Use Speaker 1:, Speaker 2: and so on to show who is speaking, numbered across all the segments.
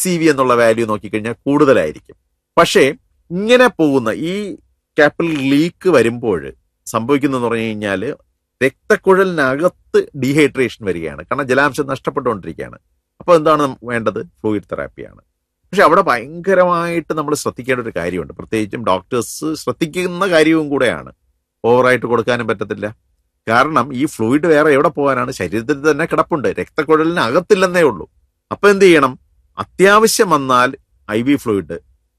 Speaker 1: C V എന്നുള്ള value നോക്കിക്കഴിഞ്ഞാൽ കൂടുതലായിരിക്കും പക്ഷേ ഇങ്ങനെ പോകുന്ന ഈ കാപ്പിലറി ലീക്ക് വരുമ്പോൾ സംഭവിക്കുന്നതെന്ന് പറഞ്ഞു കഴിഞ്ഞാൽ രക്തക്കുഴലിനകത്ത് ഡീഹൈഡ്രേഷൻ വരികയാണ് കാരണം ജലാംശം നഷ്ടപ്പെട്ടുകൊണ്ടിരിക്കുകയാണ് അപ്പോൾ എന്താണ് നമുക്ക് വേണ്ടത് ഫ്ലൂയിഡ് തെറാപ്പിയാണ് പക്ഷെ അവിടെ ഭയങ്കരമായിട്ട് നമ്മൾ ശ്രദ്ധിക്കേണ്ട ഒരു കാര്യമുണ്ട് പ്രത്യേകിച്ചും ഡോക്ടേഴ്സ് ശ്രദ്ധിക്കുന്ന കാര്യവും കൂടെയാണ് ഓവറായിട്ട് കൊടുക്കാനും പറ്റത്തില്ല കാരണം ഈ ഫ്ലൂയിഡ് വേറെ എവിടെ പോകാനാണ് ശരീരത്തിൽ തന്നെ കിടപ്പുണ്ട് രക്തക്കുഴലിന് അകത്തില്ലെന്നേ ഉള്ളൂ അപ്പൊ എന്ത് ചെയ്യണം അത്യാവശ്യം വന്നാൽ ഐ വി ഫ്ലൂയിഡ്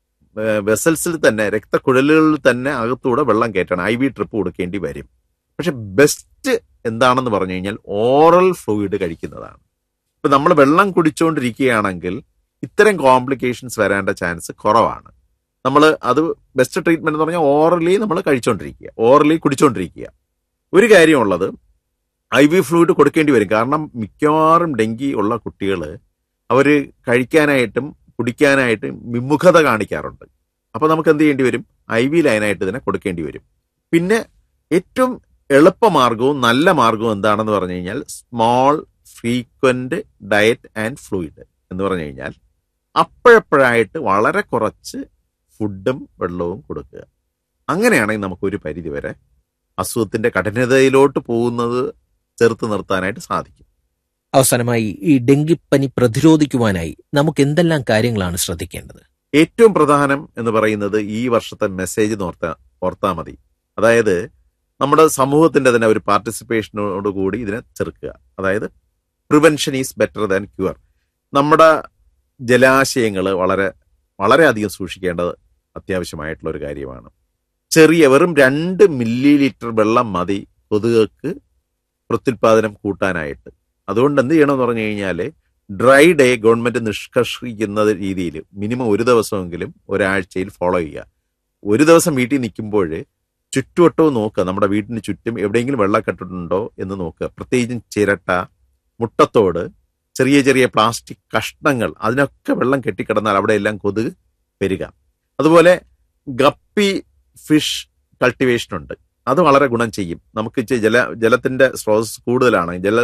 Speaker 1: വെസൽസിൽ തന്നെ രക്തക്കുഴലുകളിൽ തന്നെ അകത്തൂടെ വെള്ളം കയറ്റണം ഐ വി ട്രിപ്പ് കൊടുക്കേണ്ടി വരും പക്ഷെ ബെസ്റ്റ് എന്താണെന്ന് പറഞ്ഞു കഴിഞ്ഞാൽ ഓറൽ ഫ്ലൂയിഡ് കഴിക്കുന്നതാണ് ഇപ്പൊ നമ്മൾ വെള്ളം കുടിച്ചുകൊണ്ടിരിക്കുകയാണെങ്കിൽ ഇത്തരം കോംപ്ലിക്കേഷൻസ് വരേണ്ട ചാൻസ് കുറവാണ് നമ്മൾ അത് ബെസ്റ്റ് ട്രീറ്റ്മെന്റ് എന്ന് പറഞ്ഞാൽ ഓറലി നമ്മൾ കഴിച്ചുകൊണ്ടിരിക്കുക ഓറലി കുടിച്ചുകൊണ്ടിരിക്കുക ഒരു കാര്യമുള്ളത് ഐ വി ഫ്ലൂയിഡ് കൊടുക്കേണ്ടി വരും കാരണം മിക്കവാറും ഡെങ്കി ഉള്ള കുട്ടികൾ അവർ കഴിക്കാനായിട്ടും കുടിക്കാനായിട്ടും വിമുഖത കാണിക്കാറുണ്ട് അപ്പോൾ നമുക്ക് എന്ത് ചെയ്യേണ്ടി വരും ഐ വി ലൈനായിട്ട് ഇതിനെ കൊടുക്കേണ്ടി വരും പിന്നെ ഏറ്റവും എളുപ്പമാർഗവും നല്ല മാർഗവും എന്താണെന്ന് പറഞ്ഞു കഴിഞ്ഞാൽ small frequent diet and fluid എന്ന് പറഞ്ഞു കഴിഞ്ഞാൽ അപ്പോഴപ്പോഴായിട്ട് വളരെ കുറച്ച് ഫുഡും വെള്ളവും കൊടുക്കുക അങ്ങനെയാണെങ്കിൽ നമുക്ക് ഒരു പരിധി വരെ അസുഖത്തിന്റെ കഠിനതയിലോട്ട് പോകുന്നത് ചെറുത്ത് നിർത്താനായിട്ട് സാധിക്കും
Speaker 2: അവസാനമായി ഈ ഡെങ്കിപ്പനി പ്രതിരോധിക്കുവാനായി നമുക്ക് എന്തെല്ലാം കാര്യങ്ങളാണ് ശ്രദ്ധിക്കേണ്ടത്
Speaker 1: ഏറ്റവും പ്രധാനം എന്ന് പറയുന്നത് ഈ വർഷത്തെ മെസ്സേജ് ഓർത്താ ഓർത്താ മതി അതായത് നമ്മുടെ സമൂഹത്തിന്റെ തന്നെ ഒരു പാർട്ടിസിപ്പേഷനോട് കൂടി ഇതിനെ ചെറുക്കുക അതായത് prevention is better than cure നമ്മുടെ ജലാശയങ്ങൾ വളരെ വളരെയധികം സൂക്ഷിക്കേണ്ടത് അത്യാവശ്യമായിട്ടുള്ള ഒരു കാര്യമാണ് ചെറിയ വെറും രണ്ട് മില്ലി ലിറ്റർ വെള്ളം മതി കൊതുകൾക്ക് പ്രത്യുൽപാദനം കൂട്ടാനായിട്ട് അതുകൊണ്ട് എന്ത് ചെയ്യണമെന്ന് പറഞ്ഞു കഴിഞ്ഞാൽ ഡ്രൈ ഡേ ഗവൺമെന്റ് നിഷ്കർഷിക്കുന്ന രീതിയിൽ മിനിമം ഒരു ദിവസമെങ്കിലും ഒരാഴ്ചയിൽ ഫോളോ ചെയ്യുക ഒരു ദിവസം വീട്ടിൽ നിൽക്കുമ്പോൾ ചുറ്റുവട്ടവും നോക്കുക നമ്മുടെ വീടിന് ചുറ്റും എവിടെയെങ്കിലും വെള്ളക്കെട്ടുണ്ടോ എന്ന് നോക്കുക പ്രത്യേകിച്ചും ചിരട്ട മുട്ടത്തോട് ചെറിയ ചെറിയ പ്ലാസ്റ്റിക് കഷ്ണങ്ങൾ അതിനൊക്കെ വെള്ളം കെട്ടിക്കിടന്നാൽ അവിടെ എല്ലാം കൊതുക് വരിക അതുപോലെ ഗപ്പി ഫിഷ് കൾട്ടിവേഷൻ ഉണ്ട് അത് വളരെ ഗുണം ചെയ്യും നമുക്ക് ഇച്ചിരി ജല ജലത്തിന്റെ സ്രോതസ് കൂടുതലാണ് ജല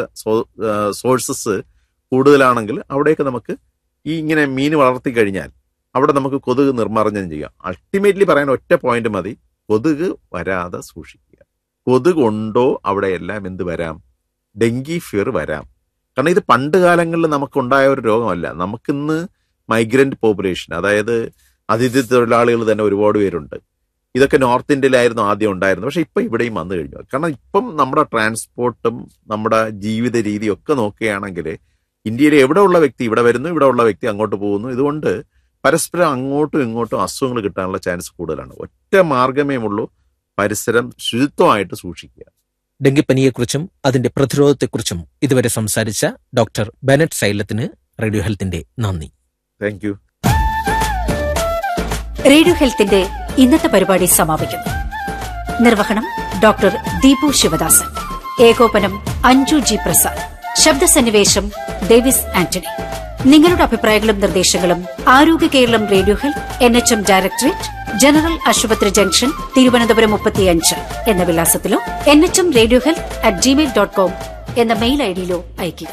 Speaker 1: സോഴ്സസ് കൂടുതലാണെങ്കിൽ അവിടെയൊക്കെ നമുക്ക് ഈ ഇങ്ങനെ മീൻ വളർത്തി കഴിഞ്ഞാൽ അവിടെ നമുക്ക് കൊതുക് നിർമ്മാർജ്ജനം ചെയ്യാം അൾട്ടിമേറ്റ്ലി പറയാൻ ഒറ്റ പോയിന്റ് മതി കൊതുക് വരാതെ സൂക്ഷിക്കുക കൊതുക് ഉണ്ടോ അവിടെ എല്ലാം എന്ത് വരാം ഡെങ്കി ഫിയർ വരാം കാരണം ഇത് പണ്ട് കാലങ്ങളിൽ നമുക്കുണ്ടായ ഒരു രോഗമല്ല നമുക്കിന്ന് മൈഗ്രന്റ് പോപ്പുലേഷൻ അതായത് അതിഥി തൊഴിലാളികൾ തന്നെ ഒരുപാട് പേരുണ്ട് ഇതൊക്കെ നോർത്ത് ഇന്ത്യയിലായിരുന്നു ആദ്യം ഉണ്ടായിരുന്നത് പക്ഷെ ഇപ്പം ഇവിടെയും വന്നു കഴിഞ്ഞു കാരണം ഇപ്പം നമ്മുടെ ട്രാൻസ്പോർട്ടും നമ്മുടെ ജീവിത രീതിയും ഒക്കെ നോക്കുകയാണെങ്കിൽ ഇന്ത്യയിലെ എവിടെ ഉള്ള വ്യക്തി ഇവിടെ വരുന്നു ഇവിടെ ഉള്ള വ്യക്തി അങ്ങോട്ട് പോകുന്നു ഇതുകൊണ്ട് പരസ്പരം അങ്ങോട്ടും ഇങ്ങോട്ടും അസുഖങ്ങൾ കിട്ടാനുള്ള ചാൻസ് കൂടുതലാണ് ഒറ്റ മാർഗമേ ഉള്ളൂ പരിസരം ശുചിത്വമായിട്ട് സൂക്ഷിക്കുക
Speaker 2: ഡെങ്കിപ്പനിയെക്കുറിച്ചും അതിന്റെ പ്രതിരോധത്തെക്കുറിച്ചും ഇതുവരെ സംസാരിച്ച ഡോക്ടർ ബെനറ്റ് സൈലത്തിന് റേഡിയോ ഹെൽത്തിന്റെ നന്ദി
Speaker 1: താങ്ക് യു
Speaker 3: റേഡിയോ ഹെൽത്തിന്റെ ഇന്നത്തെ പരിപാടി സമാപിക്കുന്നു നിർവഹണം ഡോക്ടർ ദീപു ശിവദാസൻ ഏകോപനം അഞ്ജു ജി പ്രസാദ് ശബ്ദസന്നിവേശം ഡേവിസ് ആന്റണി നിങ്ങളുടെ അഭിപ്രായങ്ങളും നിർദ്ദേശങ്ങളും Arogya Keralam radio health N H M directorate general ആശുപത്രി ജംഗ്ഷൻ തിരുവനന്തപുരം മുപ്പത്തിയഞ്ച് എന്ന വിലാസത്തിലോ N H M radio health at Gmail dot com എന്ന മെയിൽ ഐഡിയിലോ അയയ്ക്കുക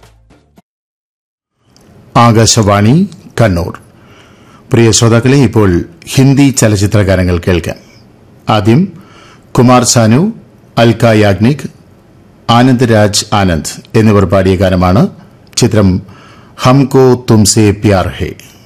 Speaker 4: ആകാശവാണി കണ്ണൂർ പ്രിയ ശ്രോതാക്കളെ ഇപ്പോൾ ഹിന്ദി ചലച്ചിത്ര ഗാനങ്ങൾ കേൾക്കാം ആദ്യം കുമാർ സാനു അൽക്ക യാഗ്നിക് ആനന്ദ് രാജ് ആനന്ദ് എന്നിവർ പാടിയ ഗാനമാണ് ചിത്രം ഹംകോ തുംസെ പ്യാർ ഹേ